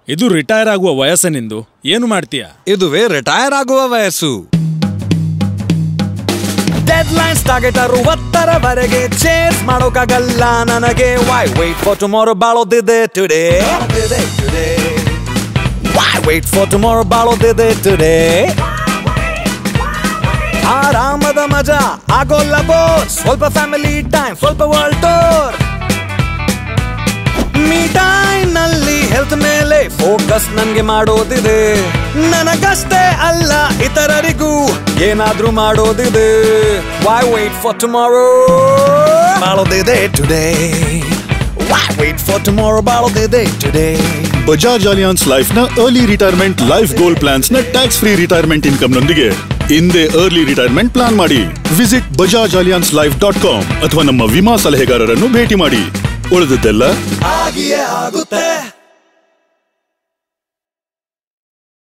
ಇದು ರಿಟೈರ್ ಆಗುವ ವಯಸ್ಸನಿಂದು ಏನು ಮಾಡ್ತೀಯ ಇದುವೇ ರಿಟೈರ್ ಆಗುವ ವಯಸ್ಸು ಡೆಡ್ ಲೈನ್ಸ್ ಟಾರ್ಗೆಟ್ ಅರವತ್ತರವರೆಗೆ ಚೇಸ್ ಮಾಡೋಕ್ಕಾಗಲ್ಲ ನನಗೆ ವೈ ವೇಟ್ ಫಾರ್ ಟುಮಾರೋ ಬಾಳೋದಿದೆ today why wait for tomorrow ಬಾಳೋದಿದೆ ಟುಡೇ ಆರಾಮದ ಮಜಾ ಆಗೋಲ್ಲ ಬೋರ್ ಸ್ವಲ್ಪ ಫ್ಯಾಮಿಲಿ ಟೈಮ್ ಸ್ವಲ್ಪ ವರ್ಲ್ಡ್ ಟೂರ್ ಮೀ ಟೈಮ್ ನಲ್ಲಿ ಹೆಲ್ತ್ ಮೇಲೆ ಫೋಕಸ್ ನನ್ಗೆ ಮಾಡೋದಿದೆ ನನಗಷ್ಟೇ ಅಲ್ಲ ಇತರರಿಗೂ ಏನಾದ್ರೂ ಮಾಡೋದಿದೆ ವೈ ವೇಟ್ ಫಾರ್ ಟುಮಾರೋ ಮಾಡೋದಿದೆ today why wait for tomorrow ಮಾಡೋದಿದೆ ಟುಡೇ ಬಜಾಜ್ ಅಲಿಯಾನ್ಸ್ ಲೈಫ್ ನ early retirement life gold plans ನ ಟ್ಯಾಕ್ಸ್ ಫ್ರೀ ರಿಟೈರ್ಮೆಂಟ್ ಇನ್ಕಮ್ ನೊಂದಿಗೆ ಹಿಂದೆ ಅರ್ಲಿ ರಿಟೈರ್ಮೆಂಟ್ ಪ್ಲಾನ್ ಮಾಡಿ visit Bajaj Allianz life dot com ಅಥವಾ ನಮ್ಮ ವಿಮಾ ಸಲಹೆಗಾರರನ್ನು ಭೇಟಿ ಮಾಡಿ ಉಳಿದದ್ದೆಲ್ಲ ಆಗಿಯೇ ಆಗುತ್ತೆ